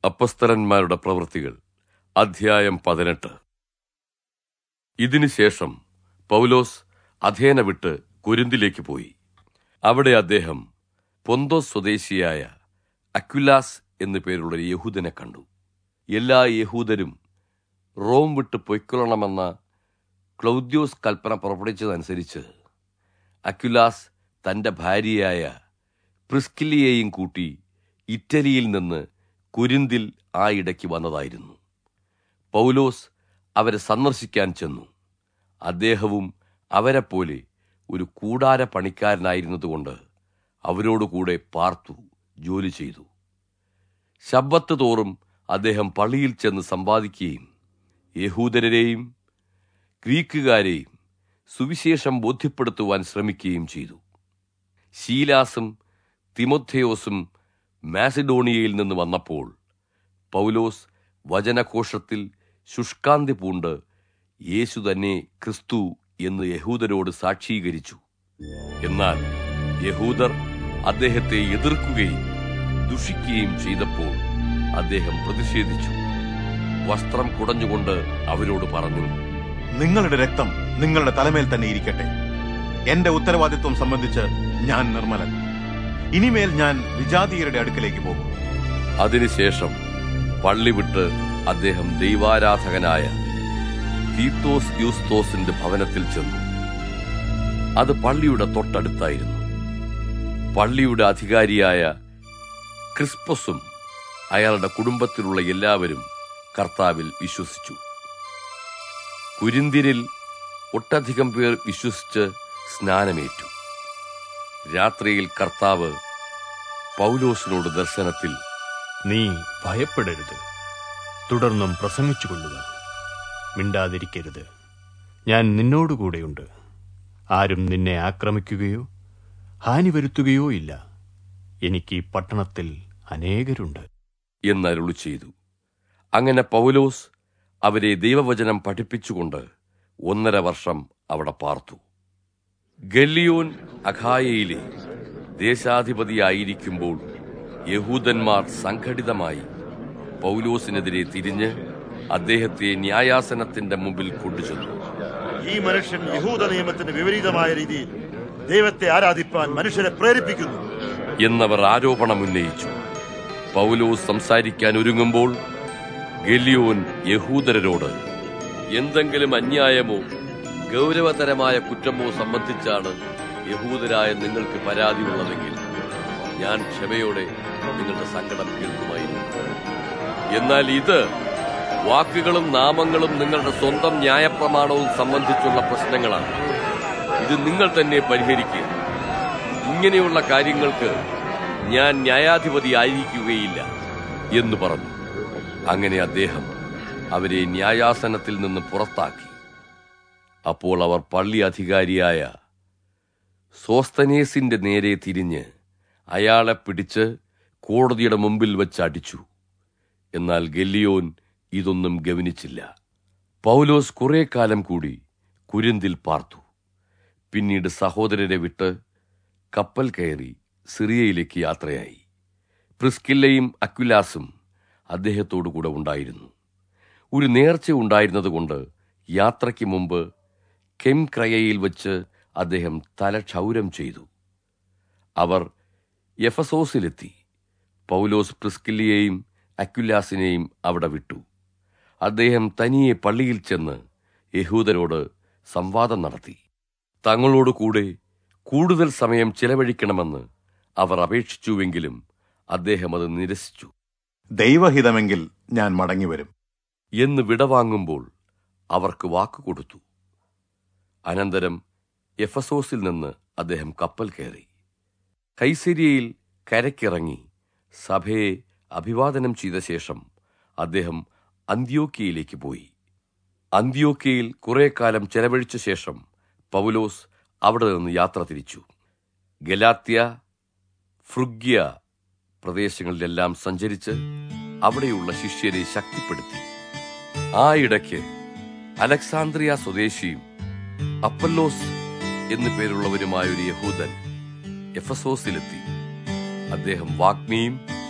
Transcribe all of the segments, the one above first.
അപ്പസ്തരന്മാരുടെ പ്രവൃത്തികൾ അധ്യായം പതിനെട്ട് ഇതിനുശേഷം പൗലോസ് അഥേന വിട്ട് കുരിന്തിലേക്ക് പോയി അവിടെ അദ്ദേഹം പൊന്തോസ് സ്വദേശിയായ അക്വിലാസ് എന്നു പേരുള്ള ഒരു യഹൂദനെ കണ്ടു എല്ലാ യഹൂദരും റോം വിട്ട് പൊയ്ക്കൊള്ളണമെന്ന ക്ലൗദ്യോസ് കൽപ്പന പുറപ്പെടുവിച്ചതനുസരിച്ച് അക്വിലാസ് തന്റെ ഭാര്യയായ പ്രിസ്കിലിയെയും കൂട്ടി ഇറ്റലിയിൽ നിന്ന് കുരിന്തിൽ ആ ഇടയ്ക്ക് വന്നതായിരുന്നു പൗലോസ് അവരെ സന്ദർശിക്കാൻ ചെന്നു അദ്ദേഹവും അവരെപ്പോലെ ഒരു കൂടാര പണിക്കാരനായിരുന്നതുകൊണ്ട് അവരോടുകൂടെ പാർത്തു ജോലി ചെയ്തു ശബ്ബത്ത് തോറും അദ്ദേഹം പള്ളിയിൽ ചെന്ന് സമ്പാദിക്കുകയും യഹൂദരെയും ഗ്രീക്കുകാരെയും സുവിശേഷം ബോധ്യപ്പെടുത്തുവാൻ ശ്രമിക്കുകയും ചെയ്തു ശീലാസും തിമൊഥെയോസും മാസിഡോണിയയിൽ നിന്ന് വന്നപ്പോൾ പൗലോസ് വചനകോശത്തിൽ ശുഷ്കാന്തി പൂണ്ട് യേശു തന്നെ ക്രിസ്തു എന്ന് യഹൂദരോട് സാക്ഷീകരിച്ചു എന്നാൽ യഹൂദർ അദ്ദേഹത്തെ എതിർക്കുകയും ദുഷിക്കുകയും ചെയ്തപ്പോൾ അദ്ദേഹം പ്രതിഷേധിച്ചു വസ്ത്രം കുടഞ്ഞുകൊണ്ട് അവരോട് പറഞ്ഞു നിങ്ങളുടെ രക്തം നിങ്ങളുടെ തലമേൽ തന്നെ ഇരിക്കട്ടെ എന്റെ ഉത്തരവാദിത്വം സംബന്ധിച്ച് ഞാൻ നിർമ്മലൻ ഇനിമേൽ ഞാൻ വിജാതീയരുടെ അടുക്കലേക്ക് പോകും അതിനുശേഷം പള്ളി വിട്ട് അദ്ദേഹം ദൈവാരാധകനായ തീത്തോസ് യൂസ്തോസിന്റെ ഭവനത്തിൽ ചെന്നു അത് പള്ളിയുടെ തൊട്ടടുത്തായിരുന്നു പള്ളിയുടെ അധികാരിയായ ക്രിസ്പസും അയാളുടെ കുടുംബത്തിലുള്ള എല്ലാവരും കർത്താവിൽ വിശ്വസിച്ചു കുരിന്തിരിൽ ഒട്ടധികം പേർ വിശ്വസിച്ച് സ്നാനമേറ്റു രാത്രിയിൽ കർത്താവ് പൗലോസിനോട് ദർശനത്തിൽ നീ ഭയപ്പെടരുത് തുടർന്നും പ്രസംഗിച്ചുകൊള്ളുക മിണ്ടാതിരിക്കരുത് ഞാൻ നിന്നോടുകൂടെയുണ്ട് ആരും നിന്നെ ആക്രമിക്കുകയോ ഹാനി വരുത്തുകയോ ഇല്ല എനിക്ക് ഈ പട്ടണത്തിൽ അനേകരുണ്ട് എന്നരുളി ചെയ്തു അങ്ങനെ പൗലോസ് അവരെ ദൈവവചനം പഠിപ്പിച്ചുകൊണ്ട് ഒന്നര വർഷം അവിടെ പാർത്തു ഗല്ലിയോൻ അഖായയിലെ ദേശാധിപതിയായിരിക്കുമ്പോൾ യഹൂദന്മാർ സംഘടിതമായി പൗലോസിനെതിരെ തിരിഞ്ഞ് അദ്ദേഹത്തെ ന്യായാസനത്തിന്റെ മുമ്പിൽ കൊണ്ടുചെന്നു ഈ മനുഷ്യൻ യഹൂദ നിയമത്തിന് വിപരീതമായ രീതിയിൽ ദൈവത്തെ ആരാധിപ്പാൻ മനുഷ്യരെ പ്രേരിപ്പിക്കുന്നു എന്നവർ ആരോപണമുന്നയിച്ചു പൗലോസ് സംസാരിക്കാൻ ഒരുങ്ങുമ്പോൾ ഗലിയോൻ യഹൂദരോട് എന്തെങ്കിലും അന്യായമോ ഗൗരവതരമായ കുറ്റമോ സംബന്ധിച്ചാണ് യഹൂദരായ നിങ്ങൾക്ക് പരാതിയുള്ളതെങ്കിൽ ഞാൻ ക്ഷമയോടെ നിങ്ങളുടെ സങ്കടം കേൾക്കുമായിരുന്നു എന്നാൽ ഇത് വാക്കുകളും നാമങ്ങളും നിങ്ങളുടെ സ്വന്തം ന്യായപ്രമാണവും സംബന്ധിച്ചുള്ള പ്രശ്നങ്ങളാണ് ഇത് നിങ്ങൾ തന്നെ പരിഹരിക്കുക ഇങ്ങനെയുള്ള കാര്യങ്ങൾക്ക് ഞാൻ ന്യായാധിപതി ആയിരിക്കുകയില്ല എന്ന് പറഞ്ഞു അങ്ങനെ അദ്ദേഹം അവരെ ന്യായാസനത്തിൽ നിന്ന് പുറത്താക്കി അപ്പോൾ അവർ പള്ളി അധികാരിയായ സോസ്തനേസിന്റെ നേരെ തിരിഞ്ഞ് അയാളെ പിടിച്ച് കോടതിയുടെ മുമ്പിൽ വെച്ച് അടിച്ചു എന്നാൽ ഗല്ലിയോൻ ഇതൊന്നും ഗവനിച്ചില്ല പൗലോസ് കുറെ കാലം കൂടി കുരിന്തിൽ പാർത്തു പിന്നീട് സഹോദരരെ വിട്ട് കപ്പൽ കയറി സിറിയയിലേക്ക് യാത്രയായി പ്രിസ്കില്ലയും അക്വിലാസും അദ്ദേഹത്തോടു കൂടെ ഉണ്ടായിരുന്നു ഒരു നേർച്ച ഉണ്ടായിരുന്നതുകൊണ്ട് യാത്രയ്ക്ക് മുമ്പ് കെംക്രയയിൽ വച്ച് അദ്ദേഹം തല ക്ഷൗരം ചെയ്തു അവർ എഫസോസിലെത്തി പൗലോസ് പ്രിസ്കില്ലിയെയും അക്വിലാസിനെയും അവിടെ വിട്ടു അദ്ദേഹം തനിയെ പള്ളിയിൽ ചെന്ന് യഹൂദരോട് സംവാദം നടത്തി തങ്ങളോട് കൂടെ കൂടുതൽ സമയം ചിലവഴിക്കണമെന്ന് അവർ അപേക്ഷിച്ചുവെങ്കിലും അദ്ദേഹം അത് നിരസിച്ചു ദൈവഹിതമെങ്കിൽ ഞാൻ മടങ്ങിവരും എന്ന് വിടവാങ്ങുമ്പോൾ അവർക്ക് വാക്ക് കൊടുത്തു അനന്തരം എഫസോസിൽ നിന്ന് അദ്ദേഹം കപ്പൽ കയറി കൈസരിയയിൽ കരക്കിറങ്ങി സഭയെ അഭിവാദനം ചെയ്ത ശേഷം അദ്ദേഹം അന്ത്യോക്കിയയിലേക്ക് പോയി അന്ത്യോക്കിയയിൽ കുറെ കാലം ചെലവഴിച്ച ശേഷം പൗലോസ് അവിടെ നിന്ന് യാത്ര തിരിച്ചു ഗലാത്യ ഫ്രുഗ്യ പ്രദേശങ്ങളിലെല്ലാം സഞ്ചരിച്ച് അവിടെയുള്ള ശിഷ്യരെ ശക്തിപ്പെടുത്തി ആ ഇടയ്ക്ക് അലക്സാന്ദ്രിയ സ്വദേശിയും അപ്പല്ലോസ് എന്നു പേരുള്ളവരുമായ ഒരു യഹൂദൻ എഫസോസിലെത്തി അദ്ദേഹം വാഗ്മിയും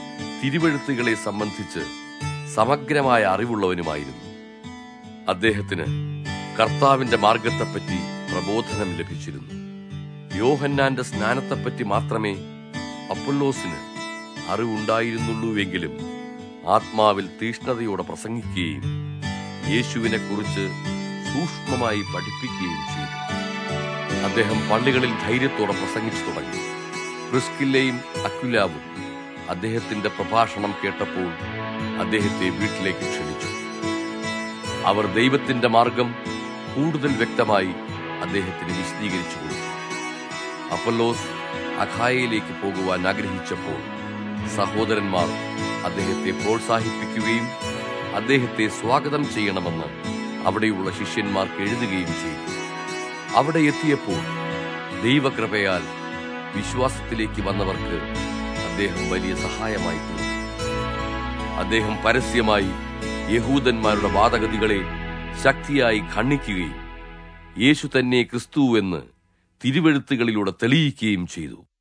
തിരുവെഴുത്തുകളെ സംബന്ധിച്ച് സമഗ്രമായ അറിവുള്ളവനുമായിരുന്നു അദ്ദേഹത്തിന് കർത്താവിന്റെ മാർഗത്തെപ്പറ്റി പ്രബോധനം ലഭിച്ചിരുന്നു യോഹന്നാന്റെ സ്നാനത്തെപ്പറ്റി മാത്രമേ അപ്പൊല്ലോസിന് അറിവുണ്ടായിരുന്നുള്ളൂവെങ്കിലും ആത്മാവിൽ തീഷ്ണതയോടെ പ്രസംഗിക്കുകയും യേശുവിനെ കുറിച്ച് സൂക്ഷ്മമായി പഠിപ്പിക്കുകയും ചെയ്തു അദ്ദേഹം പള്ളികളിൽ ധൈര്യത്തോടെ പ്രസംഗിച്ചു തുടങ്ങി ക്രിസ്കില്ലയും അക്വിലാവും അദ്ദേഹത്തിന്റെ പ്രഭാഷണം കേട്ടപ്പോൾ അദ്ദേഹത്തെ വീട്ടിലേക്ക് ക്ഷണിച്ചു അവർ ദൈവത്തിന്റെ മാർഗം കൂടുതൽ വ്യക്തമായി അദ്ദേഹത്തിന് വിശദീകരിച്ചു കൊടുത്തു അപ്പല്ലോസ് അഖായയിലേക്ക് പോകുവാൻ ആഗ്രഹിച്ചപ്പോൾ സഹോദരന്മാർ അദ്ദേഹത്തെ പ്രോത്സാഹിപ്പിക്കുകയും അദ്ദേഹത്തെ സ്വാഗതം ചെയ്യണമെന്ന് അവിടെയുള്ള ശിഷ്യന്മാർക്ക് എഴുതുകയും ചെയ്തു അവിടെ എത്തിയപ്പോൾ ദൈവകൃപയാൽ വിശ്വാസത്തിലേക്ക് വന്നവർക്ക് അദ്ദേഹം വലിയ സഹായമായി തീർന്നു അദ്ദേഹം പരസ്യമായി യഹൂദന്മാരുടെ വാദഗതികളെ ശക്തിയായി ഖണ്ഡിക്കുകയും യേശു തന്നെ ക്രിസ്തു എന്ന് തിരുവെഴുത്തുകളിലൂടെ തെളിയിക്കുകയും ചെയ്തു